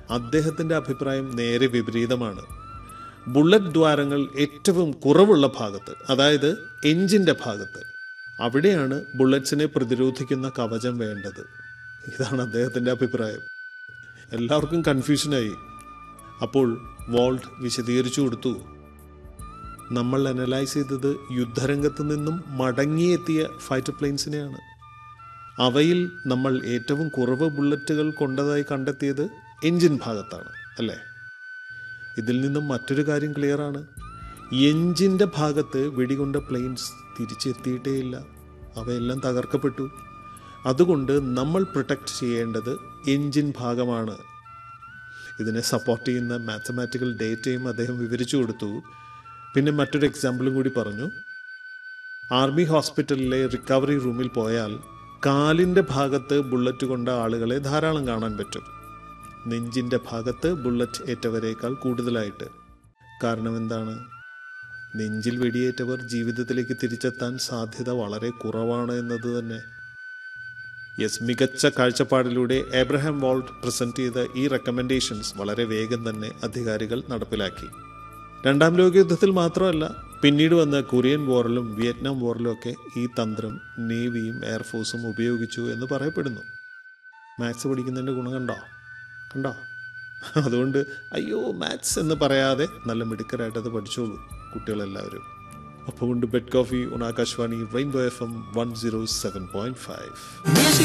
അദ്ദേഹത്തിൻ്റെ അഭിപ്രായം നേരെ വിപരീതമാണ് ബുള്ളറ്റ് ദ്വാരങ്ങൾ ഏറ്റവും കുറവുള്ള ഭാഗത്ത് അതായത് എഞ്ചിൻ്റെ ഭാഗത്ത് അവിടെയാണ് ബുള്ളറ്റ്സിനെ പ്രതിരോധിക്കുന്ന കവചം വേണ്ടത് ഇതാണ് അദ്ദേഹത്തിൻ്റെ അഭിപ്രായം എല്ലാവർക്കും കൺഫ്യൂഷനായി അപ്പോൾ വോൾട്ട് വിശദീകരിച്ചു കൊടുത്തു നമ്മൾ അനലൈസ് ചെയ്തത് യുദ്ധരംഗത്ത് നിന്നും മടങ്ങിയെത്തിയ ഫൈറ്റർ പ്ലെയിൻസിനെയാണ് അവയിൽ നമ്മൾ ഏറ്റവും കുറവ് ബുള്ളറ്റുകൾ കൊണ്ടതായി കണ്ടെത്തിയത് എഞ്ചിൻ ഭാഗത്താണ് അല്ലേ ഇതിൽ നിന്നും മറ്റൊരു കാര്യം ക്ലിയറാണ് എഞ്ചിൻ്റെ ഭാഗത്ത് വെടികൊണ്ട പ്ലെയിൻസ് തിരിച്ചെത്തിയിട്ടേയില്ല അവയെല്ലാം തകർക്കപ്പെട്ടു അതുകൊണ്ട് നമ്മൾ പ്രൊട്ടക്റ്റ് ചെയ്യേണ്ടത് എഞ്ചിൻ ഭാഗമാണ് ഇതിനെ സപ്പോർട്ട് ചെയ്യുന്ന മാത്തമാറ്റിക്കൽ ഡേറ്റയും അദ്ദേഹം വിവരിച്ചു കൊടുത്തു പിന്നെ മറ്റൊരു എക്സാമ്പിളും കൂടി പറഞ്ഞു ആർമി ഹോസ്പിറ്റലിലെ റിക്കവറി റൂമിൽ പോയാൽ കാലിൻ്റെ ഭാഗത്ത് ബുള്ളറ്റ് കൊണ്ട ആളുകളെ ധാരാളം കാണാൻ പറ്റും നെഞ്ചിൻ്റെ ഭാഗത്ത് ബുള്ളറ്റ് ഏറ്റവരേക്കാൾ കൂടുതലായിട്ട് കാരണം എന്താണ് നെഞ്ചിൽ വെടിയേറ്റവർ ജീവിതത്തിലേക്ക് തിരിച്ചെത്താൻ സാധ്യത വളരെ കുറവാണ് എന്നത് തന്നെ യെസ് മികച്ച കാഴ്ചപ്പാടിലൂടെ എബ്രഹാം വോൾട്ട് പ്രസന്റ് ചെയ്ത ഈ റെക്കമെൻഡേഷൻസ് വളരെ വേഗം തന്നെ അധികാരികൾ നടപ്പിലാക്കി രണ്ടാം ലോകയുദ്ധത്തിൽ മാത്രമല്ല പിന്നീട് വന്ന കൊറിയൻ വാറിലും വിയറ്റ്നാം വാറിലും ഒക്കെ ഈ തന്ത്രം നേവിയും എയർഫോഴ്സും ഉപയോഗിച്ചു എന്ന് പറയപ്പെടുന്നു മാത്സ് പഠിക്കുന്നതിൻ്റെ ഗുണം കണ്ടോ കണ്ടോ അതുകൊണ്ട് അയ്യോ മാത്സ് എന്ന് പറയാതെ നല്ല മിടുക്കരായിട്ട് അത് പഠിച്ചോളൂ കുട്ടികളെല്ലാവരും അപ്പോൾ കൊണ്ട് ബെഡ് കോഫി ഉണാകാശവാണി rainbow F M one zero seven point five